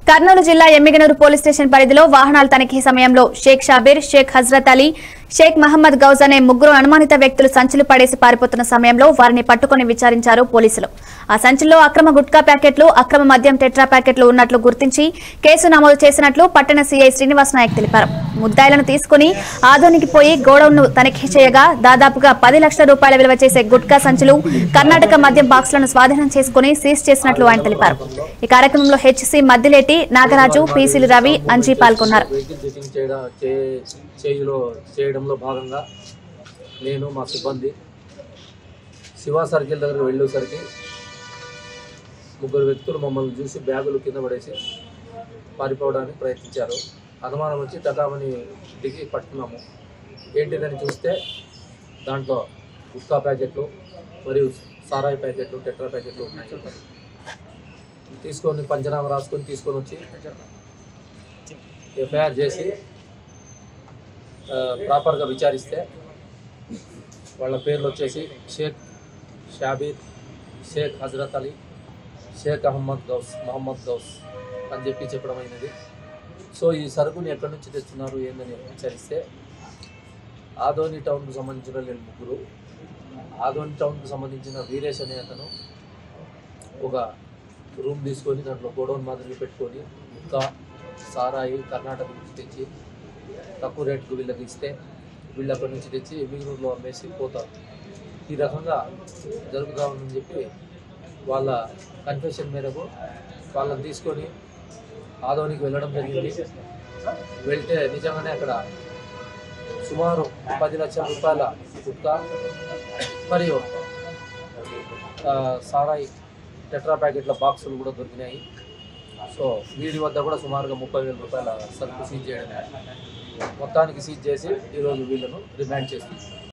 కర్నూలు జిల్లా Emmiganur police station పరిధిలో వాహనాల తనిఖీ సమయంలో షేక్ షాబీర్ షేక్ హజ్రత్ అలీ షేక్ మహమ్మద్ గౌజ్ అనే ముగ్గురు అనుమానిత వ్యక్తులు సంచులు పడేసి పారిపోతున్న సమయంలో వారిని పట్టుకుని విచారించారు పోలీసులు ఆ సంచుల్లో అక్రమ గుట్కా ప్యాకెట్లు అక్రమ మద్యం టెట్రా ప్యాకెట్లు ఉన్నట్లు గుర్తించి కేసు నమోదు చేసినట్లు పట్టణ సీఐ శ్రీనివాస్ నాయక్ తెలిపారు ముద్దాయిలను తీసుకుని ఆదోనికి పోయి గోడౌన్ ను తనిఖీ చేయగా దాదాపుగా పది లక్షల రూపాయల విలువ చేసే గుట్కా సంచులు కర్ణాటక మద్యం బాక్సులను స్వాధీనం చేసుకుని సీజ్ చేసినట్లు ఆయన తెలిపారు ఈ కార్యక్రమంలో హెచ్సి మద్దిలేటి నాగరాజు పీసీలు రవి అంజీ పాల్గొన్నారు వెహికల్ చెకింగ్ చేయడం చే- చేయులో చేయడంలో భాగంగా నేను మా సిబ్బంది శివ సర్కిల్ దగ్గర వెళ్ళేసరికి ముగ్గురు వ్యక్తులు మమ్మల్ని చూసి బ్యాగులు కింద పడేసి పారిపోవడానికి ప్రయత్నించారు అనుమానం వచ్చి టకామని దిగి పట్టుకున్నాము ఏంటిదని చూస్తే దాంట్లో గుట్కా ప్యాకెట్లు మరియు సారాయి ప్యాకెట్లు టెట్రా ప్యాకెట్లు ఉన్నాయి చెప్పారు తీసుకొని పంచనామా రాసుకొని తీసుకొని వచ్చి ఎఫ్ఐఆర్ చేసి ఆ, ప్రాపర్గా విచారిస్తే వాళ్ళ పేర్లు వచ్చేసి షేక్ షాబీర్ షేక్ హజరత్ అలీ షేక్ అహ్మద్ గౌస్ మహమ్మద్ గౌస్ అని చెప్పి చెప్పడం అయినది సో ఈ సరుకుని ఎక్కడి నుంచి తెస్తున్నారు ఏందని విచారిస్తే ఆదోని టౌన్కు సంబంధించిన వీళ్ళు ముగ్గురు ఆదోని టౌన్కు సంబంధించిన వీరేష్ అనే అతను ఒక రూమ్ తీసుకొని దాంట్లో గోడౌన్ మాదిరి పెట్టుకొని ఇంకా సారాయి కర్ణాటక నుంచి తెచ్చి తక్కువ రేటుకు వీళ్ళకి ఇస్తే వీళ్ళు అక్కడి నుంచి తెచ్చి మిగునూరులో అమ్మేసి పోతారు ఈ రకంగా జరుగుతూ ఉందని చెప్పి వాళ్ళ కన్ఫెషన్ మేరకు వాళ్ళని తీసుకొని ఆదోనికి వెళ్ళడం జరిగింది వెళ్తే నిజంగానే అక్కడ సుమారు పది లక్షల రూపాయల గుట్కా మరియు ఆ, సారాయి టెట్రా ప్యాకెట్ల బాక్సులు కూడా దొరికినాయి సో వీడి వద్ద కూడా సుమారుగా ముప్పై వేల రూపాయల సరుకు సీజ్ చేయడం మొత్తానికి సీజ్ చేసి ఈరోజు వీళ్ళను రిమాండ్ చేస్తుంది